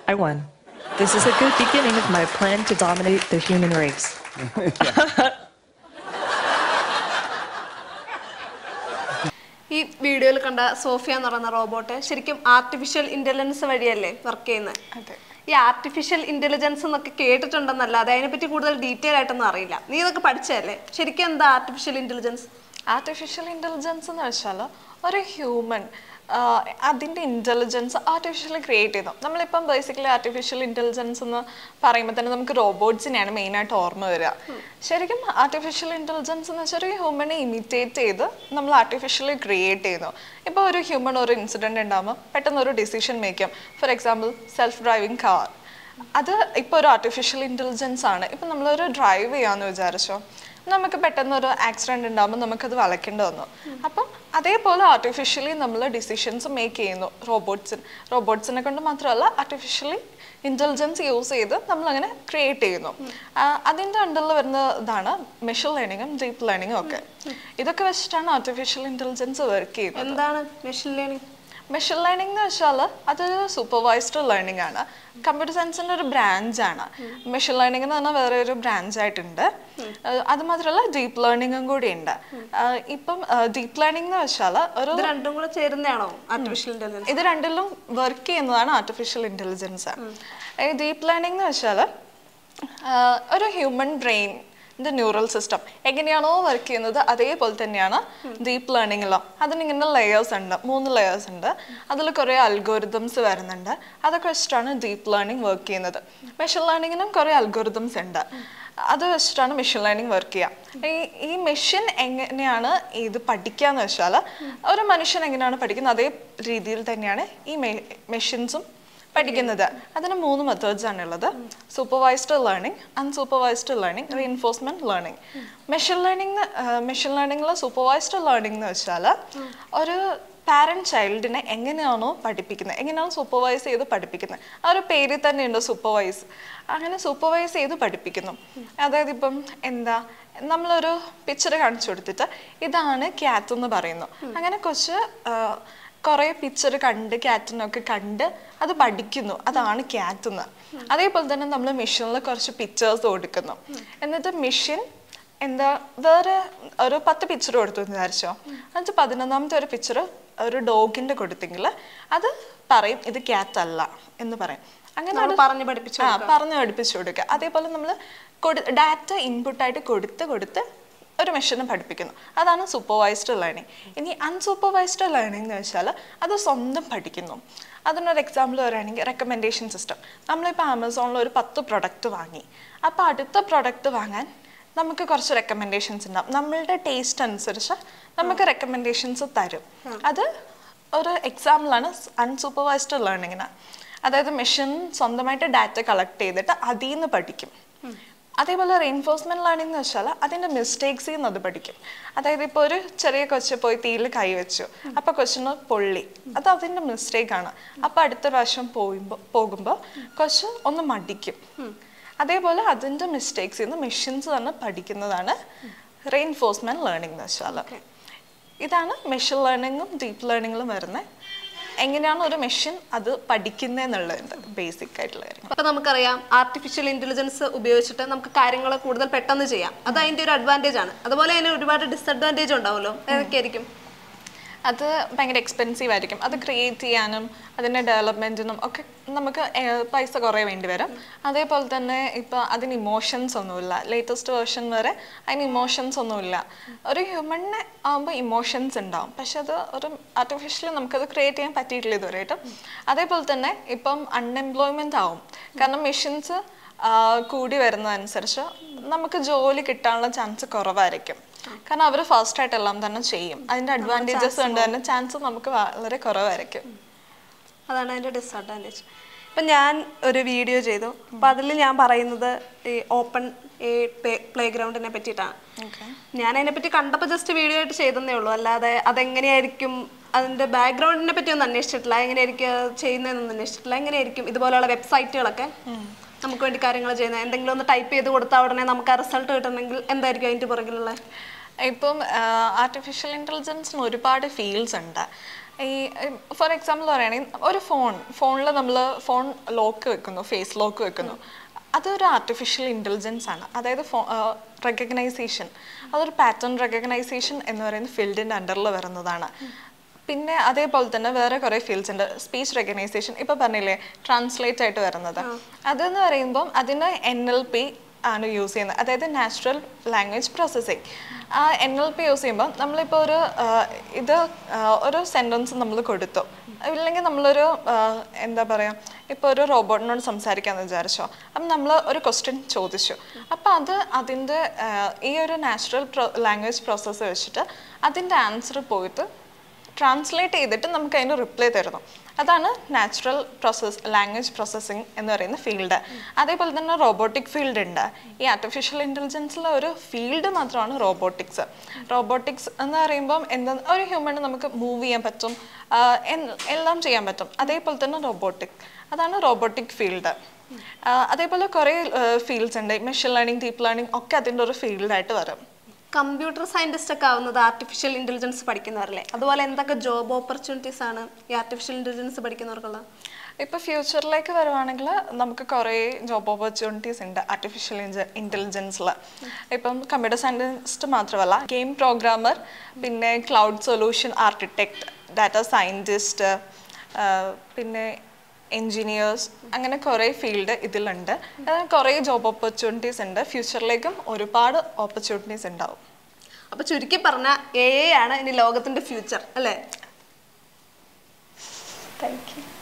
I won. This is a good beginning of my plan to dominate the human race. ഈ വീഡിയോയിൽ കണ്ട Sophia എന്ന് പറയുന്ന robot ശരിക്കും ആർട്ടിഫിഷ്യൽ ഇന്റലിജൻസ് വഴിയല്ലേ വർക്ക് ചെയ്യുന്നത് അതെ ഈ ആർട്ടിഫിഷ്യൽ ഇന്റലിജൻസ് എന്നൊക്കെ കേട്ടിട്ടുണ്ടെന്നല്ലാതെ അതിനെപ്പറ്റി കൂടുതൽ ഡീറ്റെയിൽ ആയിട്ടൊന്നും അറിയില്ല നീ ഇതൊക്കെ പഠിച്ചതല്ലേ ശരിക്കും എന്താ ആർട്ടിഫിഷ്യൽ ഇന്റലിജൻസ് ആർട്ടിഫിഷ്യൽ ഇൻ്റലിജൻസ് എന്ന് വെച്ചാൽ ഒരു ഹ്യൂമൻ അതിൻ്റെ ഇൻ്റലിജൻസ് ആർട്ടിഫിഷ്യലി ക്രിയേറ്റ് ചെയ്തു നമ്മളിപ്പം ബേസിക്കലി ആർട്ടിഫിഷ്യൽ ഇൻ്റലിജൻസ് എന്ന് പറയുമ്പോൾ തന്നെ നമുക്ക് റോബോട്ട്സിനെയാണ് മെയിനായിട്ട് ഓർമ്മ വരിക ശരിക്കും ആർട്ടിഫിഷ്യൽ ഇൻ്റലിജൻസ് എന്ന് വെച്ചാൽ ഒരു ഹ്യൂമനെ ഇമിറ്റേറ്റ് ചെയ്ത് നമ്മൾ ആർട്ടിഫിഷ്യലി ക്രിയേറ്റ് ചെയ്യുന്നു ഇപ്പോൾ ഒരു ഹ്യൂമൻ ഒരു ഇൻസിഡൻറ്റ് ഉണ്ടാകുമ്പോൾ പെട്ടെന്ന് ഒരു ഡിസിഷൻ മേക്ക് ചെയ്യാം for example self driving car അത് ഇപ്പോൾ ഒരു ആർട്ടിഫിഷ്യൽ ഇൻ്റലിജൻസ് ആണ് ഇപ്പം നമ്മളൊരു ഡ്രൈവ് ചെയ്യാമെന്ന് വിചാരിച്ചോ നമുക്ക് പെട്ടെന്ന് ഒരു ആക്സിഡന്റ് ഉണ്ടാകുമ്പോൾ നമുക്കത് വളയ്ക്കേണ്ടി വന്നു അപ്പം അതേപോലെ ആർട്ടിഫിഷ്യലി നമ്മൾ ഡിസിഷൻസ് മേക്ക് ചെയ്യുന്നു റോബോട്ട്സിന് റോബോട്ട്സിനെ കൊണ്ട് മാത്രമല്ല ആർട്ടിഫിഷ്യലി ഇൻ്റലിജൻസ് യൂസ് ചെയ്ത് നമ്മളങ്ങനെ ക്രിയേറ്റ് ചെയ്യുന്നു ആ, അതിൻ്റെ അണ്ടറിൽ വരുന്ന ഇതാണ് മെഷീൻ ലേണിങ്ങും ഡീപ്പ് ലേണിങ്ങും ഒക്കെ ഇതൊക്കെ വെച്ചിട്ടാണ് ആർട്ടിഫിഷ്യൽ ഇൻ്റലിജൻസ് വർക്ക് ചെയ്യുന്നത് എന്താണ് മെഷീൻ ലേണിംഗ് മെഷീൻ ലേണിംഗ് എന്ന് വെച്ചാൽ അതൊരു സൂപ്പർവൈസ്ഡ് ലേണിംഗ് ആണ് കമ്പ്യൂട്ടർ സയൻസിൻ്റെ ഒരു ബ്രാഞ്ച് ആണ് മെഷീൻ ലേണിംഗ് എന്ന് പറഞ്ഞാൽ വേറെ ഒരു ബ്രാഞ്ച് ആയിട്ടുണ്ട് ഏഹ് അത് മാത്രമല്ല ഡീപ്പ് ലേണിംഗും കൂടി ഉണ്ട് ഏഹ് ഇപ്പം ഡീപ്പ് ലേണിംഗ് എന്ന് വെച്ചാൽ ഒരു ഇത് രണ്ടും കൂടെ ചേരുന്നതാണോ ആർട്ടിഫിഷ്യൽ ഇന്റലിജൻസ് ഇത് രണ്ടിലും വർക്ക് ചെയ്യുന്നതാണ് ആർട്ടിഫിഷ്യൽ ഇൻ്റലിജൻസ് ഈ ഡീപ്പ് ലേണിംഗ് എന്ന് വെച്ചാൽ ഒരു ഹ്യൂമൻ ബ്രെയിനിൻ്റെ ന്യൂറൽ സിസ്റ്റം എങ്ങനെയാണോ വർക്ക് ചെയ്യുന്നത് അതേപോലെ തന്നെയാണ് ഡീപ്പ് ലേണിങ്ങിലും അതിനിങ്ങനെ ലെയേഴ്സ് ഉണ്ട് മൂന്ന് ലെയേഴ്സ് ഉണ്ട് അതിൽ കുറേ അൽഗോരിതംസ് വരുന്നുണ്ട് അതൊക്കെ വെച്ചിട്ടാണ് ഡീപ്പ് ലേണിംഗ് വർക്ക് ചെയ്യുന്നത് മെഷീൻ ലേണിങ്ങിനും കുറേ അൽഗോരിതംസ് ഉണ്ട് അത് വെച്ചിട്ടാണ് മെഷീൻ ലേണിംഗ് വർക്ക് ചെയ്യുക ഈ ഈ മെഷീൻ എങ്ങനെയാണ് ഇത് പഠിക്കുക എന്ന് വെച്ചാൽ ഒരു മനുഷ്യൻ എങ്ങനെയാണ് പഠിക്കുന്നത് അതേ രീതിയിൽ തന്നെയാണ് ഈ മെഷീൻസും പഠിക്കുന്നത് അതിന് മൂന്ന് മെത്തേഡ്സ് ആണ് ഉള്ളത് supervised learning unsupervised learning reinforcement learning machine learning machine ലേണിംഗിലെ സൂപ്പർവൈസ്ഡ് ലേണിംഗ് എന്ന് വെച്ചാൽ ഒരു പാരന്റ് ചൈൽഡിനെ എങ്ങനെയാണോ പഠിപ്പിക്കുന്നത് എങ്ങനെയാണോ സൂപ്പർവൈസ് ചെയ്ത് പഠിപ്പിക്കുന്നത് ആ ഒരു പേരിൽ തന്നെയുണ്ട് സൂപ്പർവൈസ് അങ്ങനെ സൂപ്പർവൈസ് ചെയ്ത് പഠിപ്പിക്കുന്നു അതായത് ഇപ്പം എന്താ നമ്മളൊരു പിക്ചർ കാണിച്ചു കൊടുത്തിട്ട് ഇതാണ് ക്യാറ്റ് എന്ന് പറയുന്നു അങ്ങനെ കുറച്ച് കുറേ പിക്ചർ കണ്ട് ക്യാറ്റിനൊക്കെ കണ്ട് അത് പഠിക്കുന്നു അതാണ് ക്യാറ്റ് എന്ന് അതേപോലെ തന്നെ നമ്മൾ മെഷീനിൽ കുറച്ച് പിക്ചേഴ്സ് കൊടുക്കുന്നു എന്നിട്ട് മെഷീൻ എന്താ വേറെ ഒരു പത്ത് പിക്ചർ കൊടുത്തു എന്ന് വിചാരിച്ചോ എന്നിട്ട് പതിനൊന്നാമത്തെ ഒരു പിക്ചർ ഒരു ഡോഗിന്റെ കൊടുത്തെങ്കിൽ അത് പറയും ഇത് ക്യാറ്റ് അല്ല എന്ന് പറയും അങ്ങനെ നമ്മൾ ഒരു- പറഞ്ഞ് പഠിപ്പിച്ചു ആ പറഞ്ഞ് പഠിപ്പിച്ചു കൊടുക്കുക അതേപോലെ നമ്മൾ കൊടു ഡാറ്റ ഇൻപുട്ടായിട്ട് കൊടുത്ത് കൊടുത്ത് ഒരു മെഷീനെ പഠിപ്പിക്കുന്നു അതാണ് സൂപ്പർവൈസ്ഡ് ലേണിംഗ് ഇനി അൺസൂപ്പർവൈസ്ഡ് ലേണിംഗ് എന്ന് വെച്ചാൽ അത് സ്വന്തം പഠിക്കുന്നു അതിനൊരു എക്സാമ്പിൾ പറയുകയാണെങ്കിൽ റെക്കമെൻഡേഷൻ സിസ്റ്റം നമ്മളിപ്പോൾ ആമസോണിൽ ഒരു പത്ത് പ്രൊഡക്റ്റ് വാങ്ങി അപ്പോൾ അടുത്ത പ്രൊഡക്റ്റ് വാങ്ങാൻ നമുക്ക് കുറച്ച് റെക്കമെൻഡേഷൻസ് ഉണ്ടാവും നമ്മളുടെ ടേസ്റ്റ് അനുസരിച്ച് നമുക്ക് റെക്കമെൻഡേഷൻസ് തരും അത് ഒരു എക്സാമ്പിളാണ് അൺസൂപ്പർവൈസ്ഡ് ലേണിങ്ങിന് അതായത് മെഷീൻ സ്വന്തമായിട്ട് ഡാറ്റ കളക്ട് ചെയ്തിട്ട് അതിൽ നിന്ന് പഠിക്കും അതേപോലെ റെയിൻഫോഴ്സ്മെന്റ് ലേണിംഗ് എന്ന് വെച്ചാൽ അതിൻ്റെ മിസ്റ്റേക്സിൽ നിന്ന് അത് പഠിക്കും അതായത് ഇപ്പോൾ ഒരു ചെറിയ കൊച്ച് പോയി തീയിൽ കൈ വെച്ചു അപ്പോൾ കൊച്ചിന് പൊള്ളി അത് അതിൻ്റെ മിസ്റ്റേക്കാണ് അപ്പോൾ അടുത്ത പ്രാവശ്യം പോയുമ്പോൾ പോകുമ്പോൾ കൊച്ച് ഒന്ന് മടിക്കും അതേപോലെ അതിൻ്റെ മിസ്റ്റേക്സിൽ നിന്ന് മെഷീൻസ് തന്നെ പഠിക്കുന്നതാണ് റെയിൻഫോഴ്സ്മെന്റ് ലേണിംഗ് എന്ന് വെച്ചാൽ ഇതാണ് മെഷീൻ ലേണിങ്ങും ഡീപ്പ് ലേണിങ്ങിലും വരുന്നത് എങ്ങനെയാണ് ഒരു മെഷീൻ അത് പഠിക്കുന്നതെന്നുള്ളത് ബേസിക് ആയിട്ടുള്ള കാര്യം അപ്പൊ നമുക്കറിയാം ആർട്ടിഫിഷ്യൽ ഇന്റലിജൻസ് ഉപയോഗിച്ചിട്ട് നമുക്ക് കാര്യങ്ങൾ കൂടുതൽ പെട്ടെന്ന് ചെയ്യാം അത് അതിന്റെ ഒരു അഡ്വാൻറ്റേജ് ആണ് അതുപോലെ തന്നെ ഒരുപാട് ഡിസഡ്വാൻറ്റേജ് ഉണ്ടാവുമല്ലോ ഏതൊക്കെയായിരിക്കും അത് ഭയങ്കര എക്സ്പെൻസീവ് ആയിരിക്കും അത് ക്രിയേറ്റ് ചെയ്യാനും അതിൻ്റെ ഡെവലപ്മെൻറ്റിനും ഒക്കെ നമുക്ക് ഏർ, പൈസ കുറേ വേണ്ടി വരും അതേപോലെ തന്നെ ഇപ്പോൾ അതിന് ഇമോഷൻസ് ഒന്നുമില്ല ലേറ്റസ്റ്റ് വേർഷൻ വരെ അതിന് ഇമോഷൻസ് ഒന്നുമില്ല ഒരു ഹ്യൂമണിനെ ആകുമ്പോൾ ഇമോഷൻസ് ഉണ്ടാവും പക്ഷെ അത് ഒരു ആർട്ടിഫിഷ്യലി നമുക്കത് ക്രിയേറ്റ് ചെയ്യാൻ പറ്റിയിട്ടില്ല ഇതുവരെയായിട്ടും അതേപോലെ തന്നെ ഇപ്പം അൺഎംപ്ലോയ്മെൻ്റ് ആവും കാരണം മെഷീൻസ് കൂടി വരുന്നതനുസരിച്ച് നമുക്ക് ജോലി കിട്ടാനുള്ള ചാൻസ് കുറവായിരിക്കും കാരണം അവർ ഫാസ്റ്റ് ആയിട്ട് എല്ലാം തന്നെ ചെയ്യും അതിന്റെ അഡ്വാൻറ്റേജസ് കൊണ്ട് തന്നെ ചാൻസ് നമുക്ക് വളരെ കുറവായിരിക്കും അതാണ് അതിന്റെ ഡിസഡ്വാൻറ്റേജ് ഇപ്പം ഞാൻ ഒരു വീഡിയോ ചെയ്തു അപ്പം അതിൽ ഞാൻ പറയുന്നത് ഈ ഓപ്പൺ ഈ പ്ലേ ഗ്രൗണ്ടിനെ പറ്റിയിട്ടാണ് ഞാൻ അതിനെപ്പറ്റി കണ്ടപ്പോൾ ജസ്റ്റ് വീഡിയോ ആയിട്ട് ചെയ്തതേ ഉള്ളൂ അല്ലാതെ അതെങ്ങനെയായിരിക്കും അതിൻ്റെ ബാക്ക്ഗ്രൗണ്ടിനെ പറ്റി ഒന്നും അന്വേഷിച്ചിട്ടില്ല എങ്ങനെയായിരിക്കും അത് ചെയ്യുന്നതെന്നൊന്നും അന്വേഷിച്ചിട്ടില്ല എങ്ങനെയായിരിക്കും ഇതുപോലെയുള്ള വെബ്സൈറ്റുകളൊക്കെ നമുക്ക് വേണ്ടി കാര്യങ്ങൾ ചെയ്യുന്നത് എന്തെങ്കിലും ഒന്ന് ടൈപ്പ് ചെയ്ത് കൊടുത്താൽ ഉടനെ നമുക്ക് ആ റിസൾട്ട് കിട്ടണമെങ്കിൽ എന്തായിരിക്കും അതിൻ്റെ പുറകിലുള്ള ഇപ്പം ആർട്ടിഫിഷ്യൽ ഇൻ്റലിജൻസിന് ഒരുപാട് ഫീൽഡ്സ് ഉണ്ട് ഈ ഫോർ എക്സാമ്പിൾ പറയുകയാണെങ്കിൽ ഒരു ഫോൺ ഫോണിൽ നമ്മൾ ഫോൺ ലോക്ക് വെക്കുന്നു ഫേസ് ലോക്ക് വെക്കുന്നു അതൊരു ആർട്ടിഫിഷ്യൽ ഇൻ്റലിജൻസ് ആണ് അതായത് ഫോ റെക്കഗ്നൈസേഷൻ അതൊരു പാറ്റേൺ റെക്കഗ്നൈസേഷൻ എന്ന് പറയുന്ന ഫീൽഡിൻ്റെ അണ്ടറിൽ വരുന്നതാണ് പിന്നെ അതേപോലെ തന്നെ വേറെ കുറേ ഫീൽഡ്സ് ഉണ്ട് സ്പീച്ച് റെക്കഗ്നൈസേഷൻ ഇപ്പോൾ പറഞ്ഞില്ലേ ട്രാൻസ്ലേറ്റ് ആയിട്ട് വരുന്നത് അതെന്ന് പറയുമ്പം അതിന് എൻ എൽ പി ആണ് യൂസ് ചെയ്യുന്നത് അതായത് നാച്ചുറൽ ലാംഗ്വേജ് പ്രോസസ്സിങ് ആ എൻ എൽ പി യൂസ് ചെയ്യുമ്പോൾ നമ്മളിപ്പോൾ ഒരു ആ, ഇത് ആ, ഒരു സെൻറ്റൻസ് നമ്മൾ കൊടുത്തു ഇല്ലെങ്കിൽ നമ്മളൊരു ആ, എന്താ പറയുക ഇപ്പോൾ ഒരു റോബോട്ടിനോട് സംസാരിക്കാമെന്ന് വിചാരിച്ചോ അപ്പം നമ്മൾ ഒരു ക്വസ്റ്റ്യൻ ചോദിച്ചു അപ്പം അത് അതിൻ്റെ ആ, ഈ ഒരു നാച്ചുറൽ ലാംഗ്വേജ് പ്രോസസ്സ് വെച്ചിട്ട് അതിൻ്റെ ആൻസർ പോയിട്ട് ട്രാൻസ്ലേറ്റ് ചെയ്തിട്ട് നമുക്ക് അതിന് റിപ്ലൈ തരുന്നു അതാണ് നാച്ചുറൽ പ്രോസസ് ലാംഗ്വേജ് പ്രോസസ്സിങ് എന്ന് പറയുന്ന ഫീൽഡ് അതേപോലെ തന്നെ റോബോട്ടിക് ഫീൽഡ് ഉണ്ട് ഈ ആർട്ടിഫിഷ്യൽ ഇൻ്റലിജൻസിലെ ഒരു ഫീൽഡ് മാത്രമാണ് റോബോട്ടിക്സ് റോബോട്ടിക്സ് എന്ന് പറയുമ്പം എന്താ ഒരു ഹ്യൂമണ് നമുക്ക് മൂവ് ചെയ്യാൻ പറ്റും ആ, എൻ- എല്ലാം ചെയ്യാൻ പറ്റും അതേപോലെ തന്നെ റോബോട്ടിക് അതാണ് റോബോട്ടിക് ഫീൽഡ് അതേപോലെ കുറേ ഫീൽഡ്സ് ഉണ്ട് മെഷീൻ ലേണിംഗ് ഡീപ്പ് ലേണിംഗ് ഒക്കെ അതിൻ്റെ ഒരു ഫീൽഡായിട്ട് വരും കമ്പ്യൂട്ടർ സയന്റിസ്റ്റ് ഒക്കെ ആവുന്നത് ആർട്ടിഫിഷ്യൽ ഇന്റലിജൻസ് പഠിക്കുന്നവരല്ലേ അതുപോലെ എന്തൊക്കെ ജോബ് ഓപ്പർച്യൂണിറ്റീസ് ആണ് ഈ ആർട്ടിഫിഷ്യൽ ഇന്റലിജൻസ് പഠിക്കുന്നവർക്കുള്ള ഇപ്പോൾ ഫ്യൂച്ചറിലേക്ക് വരുവാണെങ്കിൽ നമുക്ക് കുറേ ജോബ് ഓപ്പർച്യൂണിറ്റീസ് ഉണ്ട് ആർട്ടിഫിഷ്യൽ ഇൻ്റലിജൻസിൽ ഇപ്പം കമ്പ്യൂട്ടർ സയൻറ്റിസ്റ്റ് മാത്രമല്ല ഗെയിം പ്രോഗ്രാമർ പിന്നെ cloud solution architect data scientist പിന്നെ എൻജിനീയേഴ്സ് അങ്ങനെ കുറേ ഫീൽഡ് ഇതിലുണ്ട് അങ്ങനെ കുറേ ജോബ് ഓപ്പർച്യൂണിറ്റീസ് ഉണ്ട് ഫ്യൂച്ചറിലേക്കും ഒരുപാട് ഓപ്പർച്യൂണിറ്റീസ് ഉണ്ടാവും അപ്പൊ ചുരുക്കി പറഞ്ഞ എ ആണ് ഇനി ലോകത്തിന്റെ ഫ്യൂച്ചർ അല്ലേ താങ്ക് യു